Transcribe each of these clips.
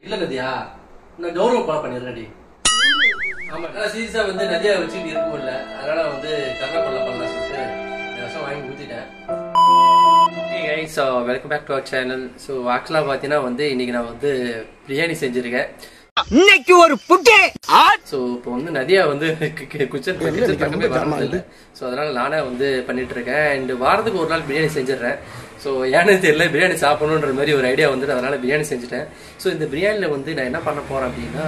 இல்ல நதியா நான் கௌரவ கொலை பண்ணிடுறேன்டி ஆமா நான் சீரியஸா வந்து நதியா வச்சுட்டு இருக்க முடியல அதனால வந்து கருணா கொலை பண்ணலாம் சொல்லிட்டு இந்த விஷம் வாங்கி ஊத்திட்டேன் hey guys so welcome back to our channel so ஆக்சுவலாக பார்த்தீங்கன்னா வந்து இன்னைக்கு நான் வந்து பிரியாணி செஞ்சுருக்கேன் இன்னைக்கு ஒரு புட்டு ஸோ இப்போ வந்து நதியா வந்து கிச்சன் கிச்சன் பக்கமே வரதில்லை ஸோ அதனால நானே வந்து பண்ணிட்டு இருக்கேன் அண்ட் வாரத்துக்கு ஒரு நாள் பிரியாணி செஞ்சிடுறேன் ஸோ ஏன்னு தெரியல பிரியாணி சாப்பிடணுன்ற மாதிரி ஒரு ஐடியா வந்துட்டு அதனால பிரியாணி செஞ்சுட்டேன் ஸோ இந்த பிரியாணியில் வந்து நான் என்ன பண்ண போறேன் அப்படின்னா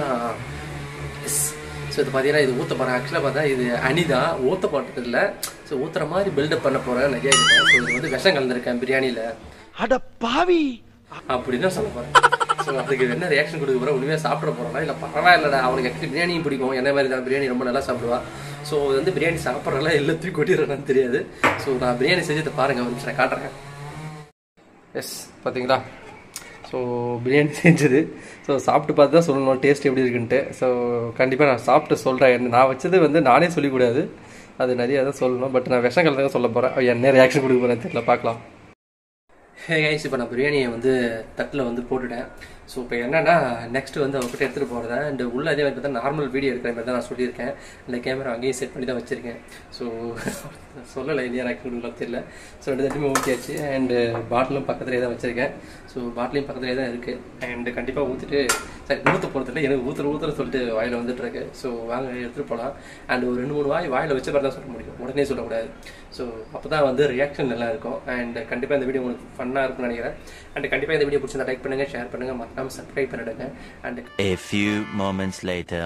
ஸோ இது பார்த்தீங்கன்னா இது ஊற்ற போகிறேன் ஆக்சுவலாக பார்த்தா இது அணி தான் ஊற்ற போட்டது இல்லை ஸோ ஊற்றுற மாதிரி பில்டப் பண்ண போகிறேன் நிறைய ஸோ இது வந்து விஷம் கலந்துருக்கேன் பிரியாணியில் அட பாவி அப்படின்னு தான் சொல்ல போறேன் ஸோ அதுக்கு என்ன ரியாக்ஷன் கொடுக்க போறேன் உண்மையாக சாப்பிட போறோம்னா இல்லை பரவாயில்லடா அவனுக்கு ஆக்சுவலி பிரியாணியும் பிடிக்கும் என்ன மாதிரி தான் பிரியாணி ரொம்ப நல்லா சாப்பிடுவா ஸோ வந்து பிரியாணி சாப்பிட்றதுல எல்லாத்தையும் கொட்டிடுறான்னு தெரியாது ஸோ நான் பிரியாணி செஞ்சதை பாருங்க வந்து நான் காட்டுறேன் எஸ் பார்த்தீங்களா ஸோ பிரியாணி செஞ்சது ஸோ சாப்பிட்டு பார்த்து தான் சொல்லணும் டேஸ்ட் எப்படி இருக்குன்ட்டு ஸோ கண்டிப்பாக நான் சாப்பிட்டு சொல்கிறேன் நான் வச்சது வந்து நானே சொல்லிக்கூடாது அது நிறைய தான் சொல்லணும் பட் நான் விஷம் கலந்து சொல்ல போகிறேன் என்ன ரியாக்ஷன் கொடுக்க போகிறேன் தெரியல பார்க்கலாம் ஹே கைஸ் இப்போ நான் பிரியாணியை வந்து தட்டில் வந்து போட்டுட்டேன் ஸோ இப்போ என்னன்னா நெக்ஸ்ட் வந்து அவங்ககிட்ட எடுத்துகிட்டு போகிறதா அண்ட் உள்ள அதே மாதிரி பார்த்தா நார்மல் வீடியோ எடுக்கிற மாதிரி தான் நான் சொல்லியிருக்கேன் இந்த கேமரா அங்கேயும் செட் பண்ணி தான் வச்சுருக்கேன் ஸோ சொல்லலை இல்லையா எனக்கு கொடுக்கலாம் தெரியல ஸோ ரெண்டு தட்டுமே ஊற்றியாச்சு அண்டு பாட்டிலும் பக்கத்துலேயே தான் வச்சுருக்கேன் ஸோ பாட்டிலையும் பக்கத்துலேயே தான் இருக்குது அண்டு கண்டிப்பாக ஊற்றிட்டு சரி ஊற்ற போகிறதில்ல எனக்கு ஊற்றுற ஊற்றுற சொல்லிட்டு வாயில் வந்துட்டு இருக்கு ஸோ வாங்க எடுத்துகிட்டு போகலாம் அண்ட் ஒரு ரெண்டு மூணு வாய் வாயில் வச்ச மாதிரி தான் சொல்ல முடியும் உடனே சொல்லக்கூடாது ஸோ அப்போ தான் வந்து ரியாக்ஷன் நல்லா இருக்கும் அண்ட் கண்டிப்பாக இந்த வீடியோ உங்களுக்கு ஃபன்னாக இருக்கும்னு நினைக்கிறேன் அண்ட் கண்டிப்பாக இந்த வீடியோ பிடிச்சிருந்தா லைக் பண்ணுங்கள் ஷேர் பண்ணுங்கள் மறக்காம சப்ஸ்கிரைப் பண்ணிடுங்க and A few moments later.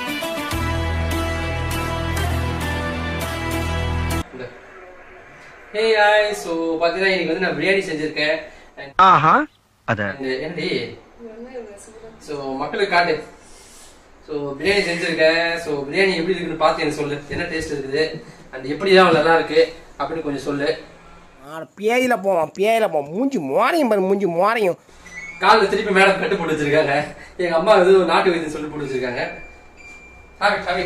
Hey hi so பார்த்தீங்கன்னா இன்னைக்கு வந்து நான் பிரியாணி செஞ்சுருக்கேன் And- ஆஹா அத and என்னடி ஸோ மக்களுக்கு காட்டு ஸோ பிரியாணி செஞ்சுருக்கேன் ஸோ பிரியாணி எப்படி இருக்குன்னு பார்த்து எனக்கு சொல்லு என்ன டேஸ்ட் இருக்குது அண்ட் எப்படி தான் நல்லா இருக்கு அப்படின்னு கொஞ்சம் சொல்லு பேயில போவான் பேயில போவான் மூஞ்சி மோரையும் பாரு மூஞ்சி மோரையும் காலில் திருப்பி மேடம் கட்டு போட்டு வச்சிருக்காங்க எங்க அம்மா வந்து ஒரு நாட்டு வைத்தியம் சொல்லி போட்டு வச்சிருக்காங்க சாமி சாமி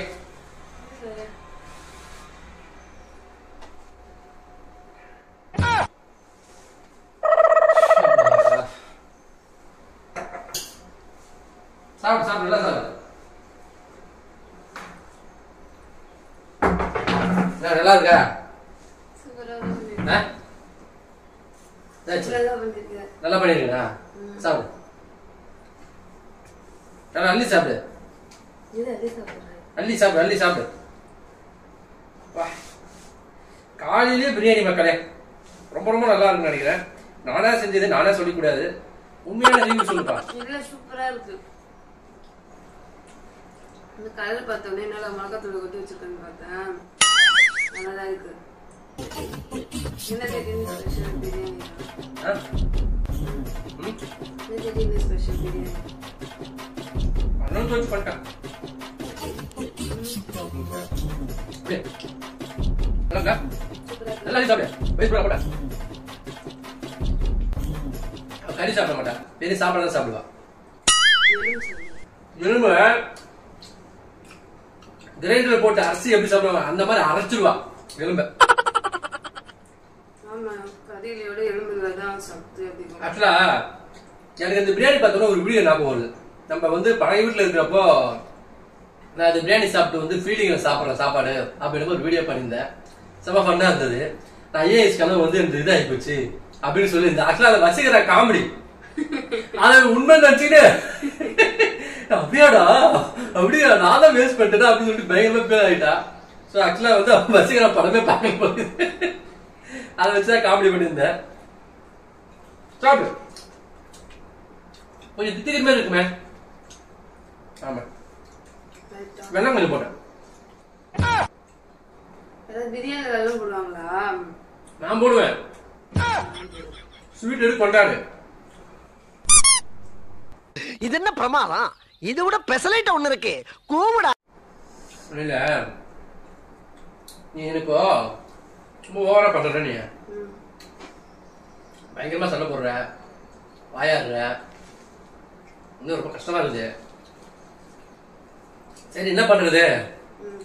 சாப்பிடு சாப்பிடு நல்லா சாப்பிடு என்ன, நல்லா இருக்கா ஆ? என்னாச்சு? நல்லா பண்ணிருக்கா சாப்பிடு நல்லா அள்ளி சாப்பிடு அள்ளி சாப்பிடு அள்ளி சாப்பிடு வா. காலையிலே பிரியாணி மக்களே ரொம்ப ரொம்ப நல்லா இருக்குன்னு நினைக்கிறேன் நானா செஞ்சது நானே சொல்லிக்கூடாது உண்மையான ரிவ்யூ சொல்லுப்பா இல்ல சூப்பரா இருக்கு இந்த கலர் பார்த்தோன்னே என்னால மிளகாத்தூள் கொட்டி வச்சிருக்கேன்னு பார்த்தேன் நல்லாதான் இருக்கு என்ன திடீர்னு ஸ்பெஷல் பிரியாணி ஆ? ம்? என்ன திடீர்னு ஸ்பெஷல் பிரியாணி அண்ணன் தோச்சு பண்ணிட்டான் அப்படியே. நல்லா இருக்கா? நல்லா அள்ளி சாப்பிடு வெயிட் பண்ண மாட்டா அவ கறி சாப்பிட மாட்டா பெரிய சாப்பாடு தான் சாப்பிடுவா எலும்பு கிரைண்டர்ல போட்டு அரிசி எப்படி சாப்பிடுவாங்க அந்த மாதிரி அரைச்சிருவா எலும்பை ஆமா கறியிலோட எலும்புல தான் சத்து அதிகம் ஆக்சுவலா எனக்கு இந்த பிரியாணி பார்த்தோன்னா ஒரு வீடியோ ஞாபகம் வருது நம்ம வந்து பழைய வீட்டுல இருக்கிறப்போ நான் இந்த பிரியாணி சாப்பிட்டு வந்து ஃபீலிங்ல சாப்பிட்றேன் சாப்பாடு அப்படின்னு ஒரு வீடியோ பண்ணியிருந்தேன் செம்ம ஃபன்னா இருந்தது நான் ஐஏஎஸ் கனவு வந்து எனக்கு இதாகி போச்சு அப்படின்னு சொல்லி இந்த ஆக்சுவலா அதை வசிக்கிற காமெடி அதை உண்மை நினைச்சுக்கிட்டு அப்படியாடா அப்படியா நான் தான் வேஸ்ட் பண்ணிட்டேன் அப்படின்னு சொல்லிட்டு பயங்கரமா பேர் ஆயிட்டா ஸோ ஆக்சுவலா வந்து அவன் வசிக்கிற படமே பார்க்க போகுது அதை வச்சுதான் காமெடி பண்ணியிருந்தேன் சாப்பிடு கொஞ்சம் தித்திக்கிற மாதிரி இருக்குமே ஆமா வெள்ளம் கொஞ்சம் போட்டேன் அதாவது பிரியாணி வெள்ளம் போடுவாங்களா நான் போடுவேன் ஸ்வீட் எடுத்து கொண்டாடு இது என்ன பிரமாதம் இது விட பெசலைட் ஒண்ணு இருக்கு கூவுடா இல்ல நீ எனக்கு ரொம்ப ஓவரா பண்ற நீ ம். பயங்கரமா சண்டை போடுற வாயாடுற இன்னும் ரொம்ப கஷ்டமா இருக்குது சரி என்ன பண்றது ம்.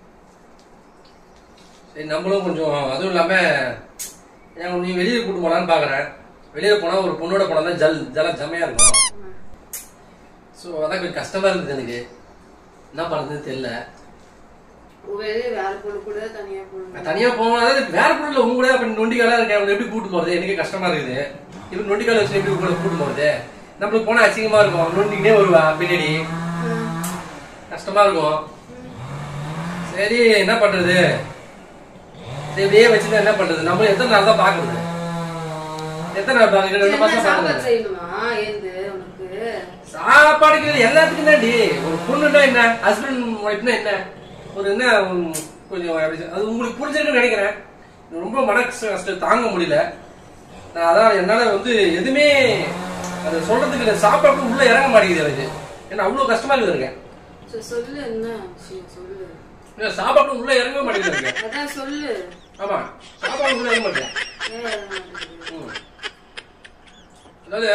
சரி நம்மளும் கொஞ்சம் அதுவும் இல்லாம ஏன் நீ வெளியே கூட்டு போலான்னு பாக்குறேன் வெளியே போனா ஒரு பொண்ணோட போனா தான் ஜல் ஜல ஜமையா இருக்கும் ஸோ அதான் கொஞ்சம் கஷ்டமா இருந்தது எனக்கு என்ன பண்ணுறதுன்னு தெரியல வெளியே வேற பொண்ணு கூட தனியா போகணும் நான் தனியா போனா வேற பொருள் உங்க கூட அப்ப நொண்டிக்காலா இருக்கேன் அவங்க எப்படி கூட்டு போறது எனக்கு கஷ்டமா இருக்குது இப்ப நொண்டிக்கால வச்சு எப்படி கூட கூட்டு போறது நம்மளுக்கு போனா அசிங்கமா இருக்கும் நொண்டிக்கிட்டே வருவா பின்னாடி கஷ்டமா இருக்கும் சரி என்ன பண்றது சரி இப்படியே வச்சுதான் என்ன பண்றது நம்ம எத்தனை நாள் தான் பாக்குறது எத்தனை நாள் பாக்குறது ரெண்டு மாசம் சாப்பாடு பாக்குறது செய்யணுமா ஏந்து உனக்கு சாப்பாடுக்கு எல்லாத்துக்கும் தான்டி ஒரு பொண்ணுன்னா என்ன ஹஸ்பண்ட் ஒய்ஃப்னா என்ன ஒரு என்ன உம், கொஞ்சம் எப்படி சொல்ல- அது உங்களுக்கு புரிஞ்சிருக்குன்னு நினைக்கிறேன் ரொம்ப மன கஷ்ட- கஷ்டம் தாங்க முடியல நான் அதான் என்னால வந்து எதுவுமே அதை சொல்றதுக்கு இல்லை. சாப்பாடு உள்ள இறங்க மாட்டேங்குது எனக்கு ஏன்னா அவ்வளவு கஷ்டமா இருக்குது இருக்கேன் சரி, சொல்லு என்ன விஷயம் சொல்லு சாப்பாடு உள்ள இறங்கவே மாட்டேங்குது எனக்கு அதான் சொல்லு ஆமா சாப்பாடு உள்ள இறங்க மாட்டேன் ஏன் இறங்க மாட்டேங்குது? ம். அதாவது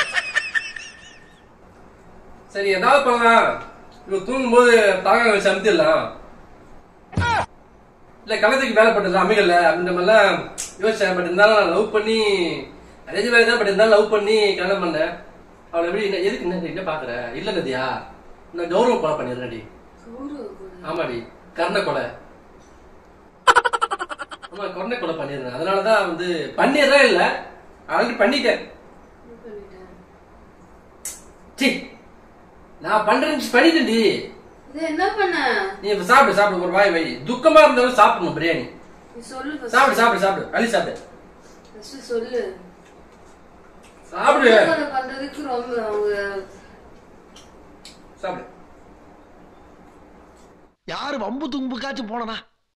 சரி ஏதாவது பண்ணலாம் இவ தூங்கும்போது தாங்க வச்சு அமுத்திடலாம் இல்ல கலத்துக்கு வேலை பட்டது அமைகல்ல அப்படின்ற மாதிரிலாம் யோசிச்சேன் பட் இருந்தாலும் நான் லவ் பண்ணி அரேஞ்ச் வேலை தான் பட் இருந்தாலும் லவ் பண்ணி கல்யாணம் பண்ணேன் அவளை எப்படி என்ன எதுக்கு என்ன என்ன பாக்குற இல்ல நதியா நான் கௌரவ கொலை பண்ணிடுறேன்டி கௌரவ கூட. ஆமாடி கர்ண கொலை ஆமா கர்ண கொலை பண்ணிடுறேன் அதனாலதான் வந்து பண்ணிடுறேன் இல்ல ஆல்ரெடி பண்ணிட்டேன் என்ன பண்ணிட்டேன்? சி நான் பண்றேன் பண்ணிட்டேன்டி இது என்ன பண்ண நீ இப்ப சாப்பிடு சாப்பிடு ஒரு வாய் வை துக்கமா இருந்தாலும் சாப்பிடணும் பிரியாணி நீ சொல்லு first. சாப்பிடு சாப்பிடு சாப்பிடு அள்ளி சாப்பிடு First சொல்லு சாப்பிடு அதை பண்றதுக்கு ரொம்ப அவங்க சாப்பிடு யாரு வம்பு தும்புக்காச்சும் போனனா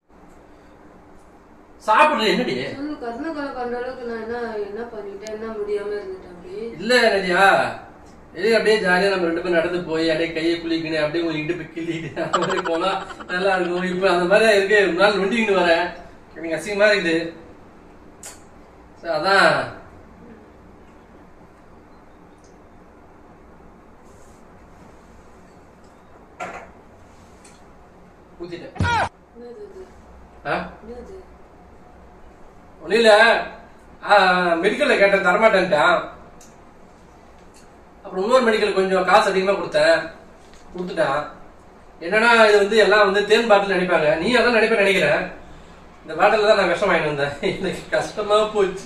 சாப்பிடுறது என்னடி சொல்லு கர்ண கொலை பண்ற அளவுக்கு நான் என்ன என்ன பண்ணிட்டேன் என்ன முடியாம இருந்துட்டேன் அப்படி இல்ல நதியா வெளியே அப்படியே ஜாலியா நம்ம ரெண்டு பேரும் நடந்து போய் அப்படியே கையை குளிக்கணும் அப்படியே உங்க இடுப்பு கிள்ளிட்டு அந்த மாதிரி போனா நல்லா இருக்கும் இப்ப அந்த மாதிரி இருக்கு ஒரு நாள் நொண்டிக்கிட்டு வரேன் எனக்கு அசிங்கமா இருக்குது So, அதான் ஊத்திட்டேன் என்னது இது? ஆ என்னது ஒன்றும் இல்லை மெடிக்கலில் கேட்டேன் தரமாட்டேன்ட்டான் அப்புறம் இன்னொரு மெடிக்கல் கொஞ்சம் காசு அதிகமாக கொடுத்தேன் கொடுத்துட்டான் என்னன்னா இது வந்து எல்லாம் வந்து தேன் பாட்டில் நினைப்பாங்க நீ அதான் நினைப்ப நினைக்கிறேன் இந்த பாட்டில் தான் நான் விஷம் வாங்கிட்டு வந்தேன் எனக்கு கஷ்டமா போச்சு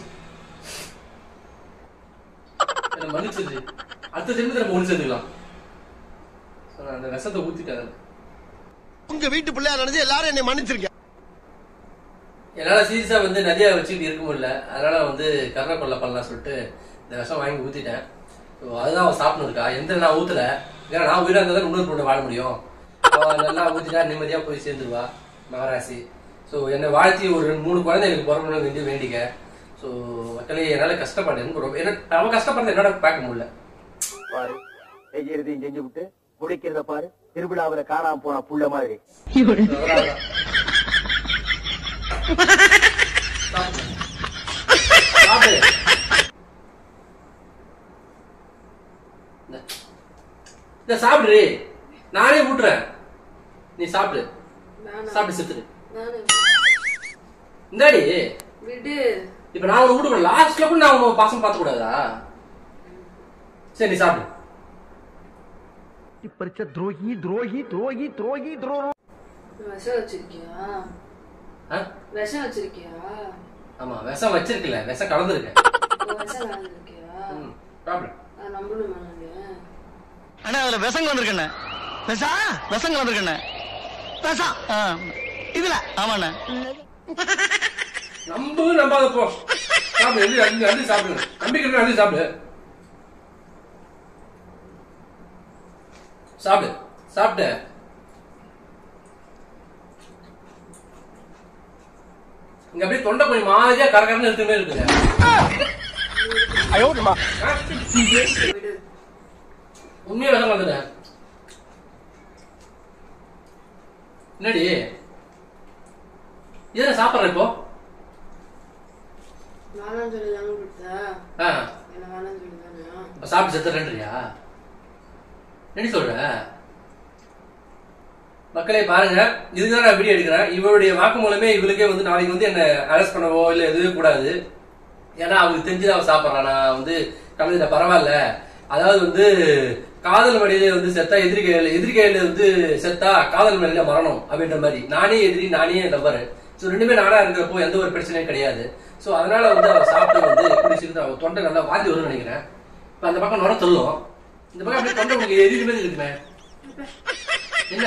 என்ன மன்னிச்சிருச்சு அடுத்த ஜென்மத்தில் நம்ம ஒன்று சேர்த்துக்கலாம் So, நான் அந்த விஷத்தை ஊத்திட்டேன் உங்க வீட்டு பிள்ளையா நினைச்சு எல்லாரும் என்னை மன்னிச்சிருக்கேன் என்னால சீரியஸா வந்து நதியா வச்சுக்கிட்டு இருக்க முடியல அதனால வந்து கருணை கொள்ள பண்ணலாம் சொல்லிட்டு இந்த விஷம் வாங்கி ஊத்திட்டேன் ஸோ அதுதான் அவன் சாப்பிட்டு இருக்கா எந்த நான் ஊத்தல ஏன்னா நான் உயிரா இருந்தா தான் இன்னொரு பொண்ணு வாழ முடியும் அவன் நல்லா ஊத்திட்டா நிம்மதியா போய் சேர்ந்துருவா மகராசி ஸோ என்னை வாழ்த்தி ஒரு ரெண்டு மூணு குழந்தை எனக்கு பிறக்கணும்னு வேண்டி வேண்டிக்க ஸோ மக்களே என்னால கஷ்டப்பட்டேன் ரொம்ப என்ன அவன் கஷ்டப்படுறத என்னோட பார்க்க முடியல பாரு செய்யறதையும் செஞ்சு விட்டு முடிக்கிறத பாரு திருவிழாவுல காணாம போன புள்ள மாதிரி அதனாலதான். சாப்பிடு. இந்த. இந்த சாப்பிடு நானே ஊட்டுறேன் நீ சாப்பிடு வேணாம் சாப்பிட்டு செத்துரு வேணாம் இந்தாடி விடு இப்ப நான் உனக்கு ஊட்டு லாஸ்ட்ல கூட நான் உன் பாசம் பார்த்து கூடாதா சரி நீ சாப்பிடு பறிச்ச துரோகி துரோகி துரோகி துரோகி துரோகி விஷம் வச்சிருக்கியா ஆ? விஷம் வச்சிருக்கியா ஆமா விஷம் வச்சிருக்கல விஷம் கலந்துருக்கேன் ஒரு விஷம் கலந்துருக்கியா ம், சாப்பிடு நான் நம்பணுமா நானு அண்ணா அதுல விஷம் வந்திருக்கண்ணே பெசா விஷம் வந்திருக்கண்ணே பெசா ஆ இதுல ஆமாண்ணே நம்பவே நம்பாத போ சாப்பிடு அள்ளி அள்ளி அள்ளி சாப்பிடு நம்பிக்கை அள்ளி சாப்பிடு சாப்பிடு சாப்பிட்டு இங்க அப்படியே தொண்டை கொஞ்சம் மாதிரியா கரகரன்னு இருக்குமே இருக்குது விடு உண்மையா விஷம் வந்துட்டேன் என்னடி ஏன் சாப்பிட்ற இப்போ வேணாம்னு சொல்லி தானே கொடுத்த ஆ என்ன வேணாம்னு சொல்லி தானே இப்ப சாப்பிட்டு செத்துறேன்றியா என்ன சொல்ற மக்களே பாருங்க இதுதான் நான் வீடியோ எடுக்கிறேன் இவருடைய வாக்குமூலமே இவளுக்கே வந்து நாளைக்கு வந்து என்ன அரெஸ்ட் பண்ணவோ இல்ல எதுவும் கூடாது ஏன்னா அவங்களுக்கு தெரிஞ்சுதான் அவன் சாப்பிட்றான் நான் வந்து கலந்துட்ட பரவாயில்ல அதாவது வந்து காதல் வழியில வந்து செத்தா எதிரி கையில எதிரி கையில வந்து செத்தா காதல் வழியில மரணம் அப்படின்ற மாதிரி நானே எதிரி நானே லவ்வர் ஸோ ரெண்டுமே நானா இருக்கிறப்போ எந்த ஒரு பிரச்சனையும் கிடையாது ஸோ அதனால வந்து அவ சாப்பிட்டு வந்து குடிச்சிருந்து அவ தொண்டை நல்லா வாந்தி வரும்னு நினைக்கிறேன் இப்போ அந்த பக்கம் நுர சொல்லும் இந்த பக்கம் அப்படியே தொண்டை உங்களுக்கு எதிரி மாதிரி இருக்குமே என்ன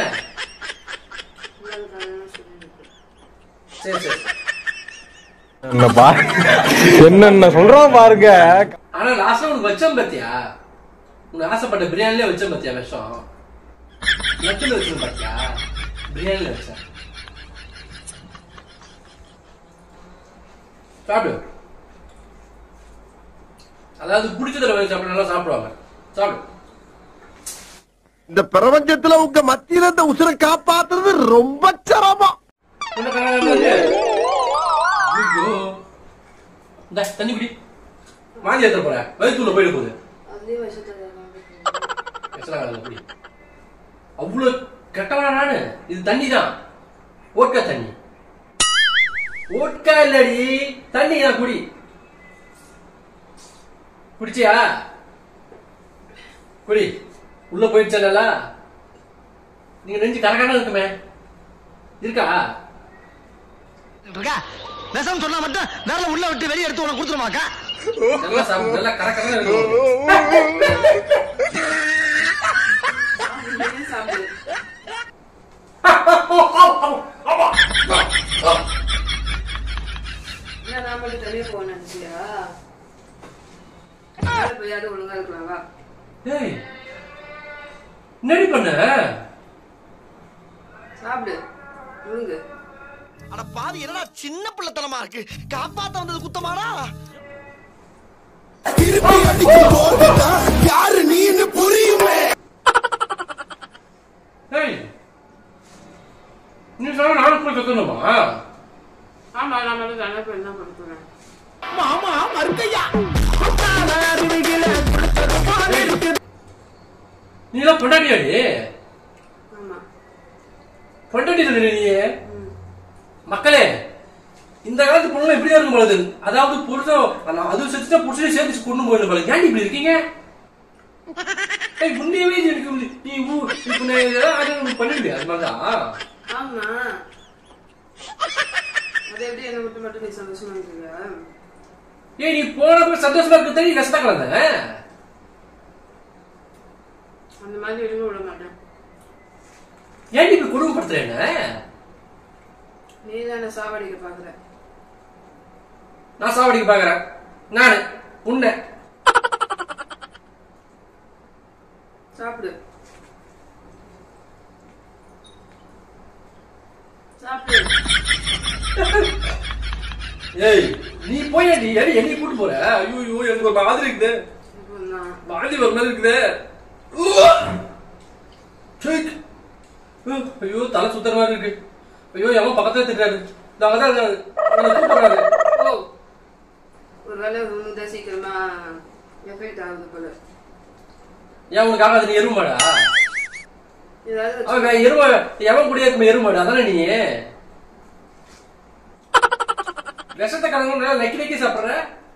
சரி சரி என்னப்பா என்னென்ன சொல்றான் பாருங்க ஆனா லாஸ்டா உனக்கு வச்சம் பாத்தியா உனக்கு ஆசைப்பட்ட பிரியாணிலே வச்சம் பாத்தியா விஷம் லட்டுல வச்சோம் பாத்தியா பிரியாணில வச்சேன் சாப்பிடு அதாவது பிடிச்சதுல வாங்கி சாப்பிட நல்லா சாப்பிடுவாங்க சாப்பிடு இந்த பிரபஞ்சத்துல உங்க மத்தியில இந்த உசுரை காப்பாத்துறது ரொம்ப சிரமம் என்ன கனகா இருக்கு? ஐயோ. இந்தா, தண்ணி குடி வாந்தி ஏத்த போற வயிற்றுல போயிட போகுது அதுலயே விஷத்தை தருவாங்க. எச்சலாகாதுல குடி அவ்வளவு கெட்டவனா நானு இது தண்ணி தான் ஓட்கா தண்ணி ஓட்கா இல்லடி தண்ணி தான் குடி குடிச்சியா குடி உள்ள போயிடுச்சா நீங்க நெஞ்சு கரகான இருக்குமே இருக்கா இருக்கா விஷம் சொன்னா மட்டும் வேற உள்ள விட்டு வெளியே எடுத்து உனக்கு கொடுத்துருமாக்கா நல்லா சாப்பிடு நல்லா கரகரன்னு இருக்கும் நீயே சாப்பிடு. என்ன நான் மட்டும் தனியா போக நினைச்சியா மேல போயாவது ஒழுங்கா இருக்கலாம் வா ஏய் என்னடி பண்ண சாப்பிடு முழுங்கு அட பாவி என்னடா சின்ன பிள்ளைத்தனமா இருக்கு காப்பாத்த வந்தது குத்தமாடா யாரு நீன்னு புரியுமே ஏய் நீ சொன்ன நானும் போய் கத்தணுமா ஆமா நான் மட்டும் தனியா போய் என்ன பண்ண போறேன் மாமா மறுக்கையா நீ எல்லாம் பொண்டாட்டியாடி ஆமா பொண்டாட்டி தானே நீ மக்களே இந்த காலத்து பொண்ணு இப்படிதான் இருக்கும் பொழுது அதாவது புருஷன் ஆனா அது செத்துட்டா புருஷனை சேர்த்து கொண்டு போயிடும் போல ஏன் இப்படி இருக்கீங்க ஏய் உண்மையாவே இது எனக்கு வந்து- நீ ஊ- இப்ப நான் இதெல்லாம் ஆர்டர் பண்ணிடுவியா அது மாதிரிதான் ஆமா அது எப்படி என்ன மட்டும் மட்டும் நீ சந்தோஷமா இருக்கியா ஏய் நீ போனப்ப சந்தோஷமா இருக்க தெரியும் கஷ்டம் கலந்த அந்த மாதிரி இருக்க விட மாட்டேன் ஏன் இப்படி குடும்பப்படுத்துற என்ன நீ தானே சாவடிக்க பாக்குற நான் சாவடிக்க பாக்குறேன் நானு உன்னை சாப்பிடு சாப்பிடு ஏய் நீ போய் நீ ஏடி என்னை கூட்டு போற ஐயோ ஐயோ எனக்கு ஒரு மாதிரி இருக்குது இப்போ நான் மாதிரி ஒரு மாதிரி இருக்குது உவ்வு. சீக். உ, ஐயோ தலை சுத்துற மாதிரி இருக்கு ஐயோ எவன் பக்கத்துல திட்டாரு இந்த அங்கதான் இருக்காரு. என்னை கூப்பிடுறாரு ஓ ஒருவேளை உனக்கு தான் சீக்கிரமா எஃபெக்ட் ஆகுது போல ஏன் உனக்கு ஆகாது நீ எருமாடா ஏதாவது அவன் எரும எவன் கூட இருக்கும் எருமாடு அதானே நீ விஷத்தை கலந்து நக்கி நக்கி சாப்பிடுற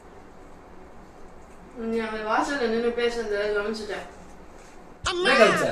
நீ அவன் வாசல்ல நின்று பேசுறத கவனிச்சுட்டேன் என்ன கழிச்ச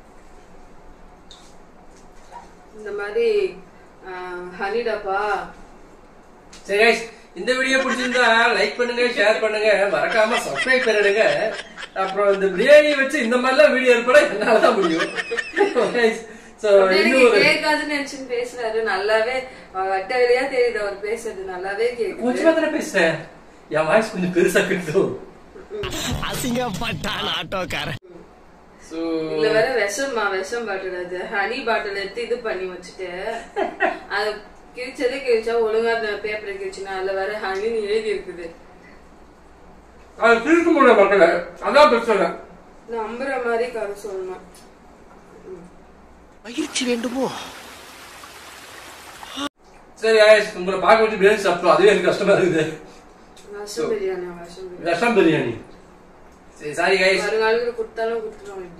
இந்த மாதிரி ஹனிடாப்பா சரி guys, இந்த வீடியோ பிடிச்சிருந்தா லைக் பண்ணுங்க ஷேர் பண்ணுங்க மறக்காம சப்ஸ்கிரைப் பண்ணிடுங்க அப்புறம் இந்த பிரியாணி வச்சு இந்த மாதிரிலாம் வீடியோ ஏற்பட என்னால தான் முடியும் சோ இன்னும் ஒரு கேட்காதுன்னு நினைச்சுன்னு பேசுறாரு நல்லாவே வட்ட வழியா தெரியுது அவர் பேசுறது நல்லாவே கொஞ்சமா கேக்குது தானே பேசுறேன் என் வாய்ஸ் கொஞ்சம் பெருசா கேட்கும் அசிங்கப்பட்டான் ஆட்டோக்காரன் சோ இதுல வேற விஷமா விஷம் பாட்டில் அது ஹனி பாட்டில் எடுத்து இது பண்ணி வச்சுட்டு அது கிழிச்சதே கிழிச்சா ஒழுங்கா அந்த பேப்பரை கிழிச்சுனா அதுல வேற ஹனின்னு எழுதி இருக்குது அது திருக்க முடியல மக்களே அதான் பிரச்சனை நம்புற மாதிரி கதை சொல்லணும் பயிற்சி வேண்டுமோ சரி guys, உங்களை பார்க்க வச்சு பிரியாணி சாப்பிட்டோம் அதுவே எனக்கு கஷ்டமா இருக்குது விஷம் பிரியாணி விஷம் பிரியாணி விஷம் பிரியாணி சரி சாரி கைஸ் வருங்காலத்துல கொடுத்தாலும் கொடுத்துருவோம் இப்படி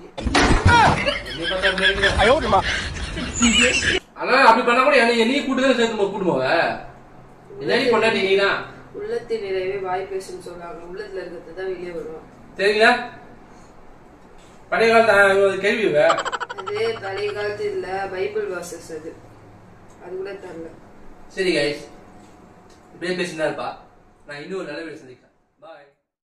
ஆனா அப்படி பண்ணா கூட என்னை என்னையும் கூட்டு தான் சேர்த்து கூட்டு போவ என்ன நீ பொண்டாட்டி நீ தான் உள்ளத்தின் நிறைவே வாய் பேசுன்னு சொல்லுவாங்க உள்ளத்துல இருக்கிறது தான் வெளியே வரும் சரிங்களா பழைய காலத்து கேள்வி இவ. அது பழைய காலத்து இல்ல பைபிள் வாசஸ் அது அது கூட தெரியல சரி கைஸ் இப்படியே பேசினா இருப்பா நான் இன்னும் ஒரு நல்ல வீடு சந்திக்கிறேன்